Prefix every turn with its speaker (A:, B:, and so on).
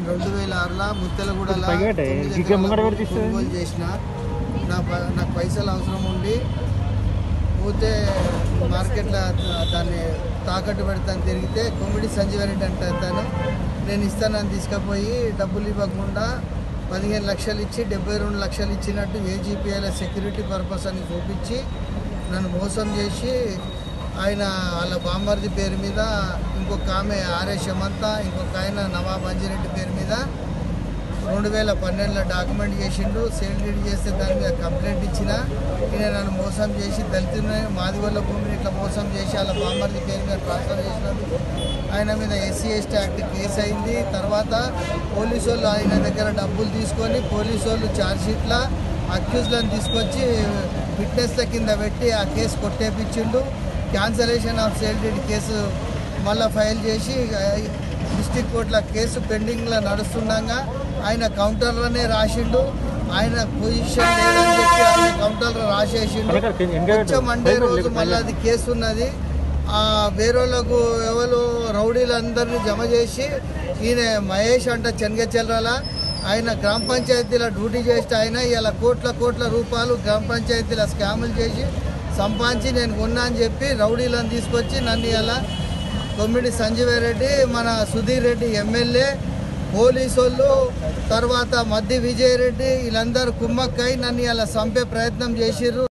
A: రెండు వేల ఆరులో ముత్తెలగూడలో
B: పైగా పెట్టే,
A: తొమ్మిది
B: గిగ్గ
A: ఎకరాల
B: ముంగట
A: భూమి
B: పెడితే ఇస్తుంది.
A: కొనుగోలు చేసిన నా ప- నాకు పైసలు అవసరం ఉండి పోతే మార్కెట్లో దాన్ని తాకట్టు పెడతాను తిరిగితే కొమ్మిడి సంజీవరెడ్డి అంటే అతను నేను ఇస్తానని తీసుకుపోయి డబ్బులు ఇవ్వకుండా పదిహేను లక్షలు ఇచ్చి డెబ్బై రెండు లక్షలు ఇచ్చినట్టు ఏజీపీఎల్ సెక్యూరిటీ పర్పస్ అని చూపించి నన్ను మోసం చేసి ఆయన వాళ్ళ బామ్మర్ది పేరు మీద ఇంకొక ఆమె ఆర్ఎస్ హేమంత ఇంకొక ఆయన నవాబ్ అంజిరెడ్డి పేరు మీద రెండు వేల పన్నెండులో డాక్యుమెంట్ చేసిండు సేల్ డీడ్ చేస్తే దాని మీద కంప్లైంట్ ఇచ్చిన ఈయన నన్ను మోసం చేసి దళితుని మాదిగొల్ల భూమిని ఇట్లా మోసం చేసి వాళ్ళ బామ్మర్ది పేరు మీద ట్రాన్స్ఫర్ చేసినందుకు ఆయన మీద ఎస్సీ ఎస్టీ యాక్ట్ కేసు అయింది తర్వాత పోలీసు వాళ్ళు ఆయన దగ్గర డబ్బులు తీసుకొని పోలీసు వాళ్ళు ఛార్జ్షీట్లో అక్యూజ్లను తీసుకొచ్చి విట్నెస్ల కింద పెట్టి ఆ కేసు కొట్టేపించిండు cancellation of sale deed case మళ్ళీ ఫైల్ చేసి డిస్టిక్ కోర్టులో కేసు పెండింగ్లో నడుస్తుండగా ఆయన కౌంటర్లోనే రాసిండు ఆయన పొజిషన్ లేదని చెప్పి ఆయన కౌంటర్లో రాసేసిండు వచ్చే మండే రోజు మళ్ళీ అది కేసు ఉన్నది ఆ వేరేళ్ళకు ఎవరు రౌడీలందరినీ జమ చేసి ఈయన మహేష్ అంట చెనగచెల్లరాల ఆయన గ్రామ పంచాయతీలో డ్యూటీ చేస్తే ఆయన ఇలా కోట్ల కోట్ల రూపాయలు గ్రామ పంచాయతీల స్కాములు చేసి సంపాదించి నేను కొన్నా అని చెప్పి రౌడీలను తీసుకొచ్చి నన్ను ఇలా తొమ్మిది సంజీవయ్య రెడ్డి మన సుధీర్ రెడ్డి ఎమ్మెల్యే పోలీసు వాళ్ళు తర్వాత మద్ది విజయ్ రెడ్డి వీళ్ళందరూ కుమ్మక్కై నన్ను ఇలా చంపే ప్రయత్నం చేసిర్రు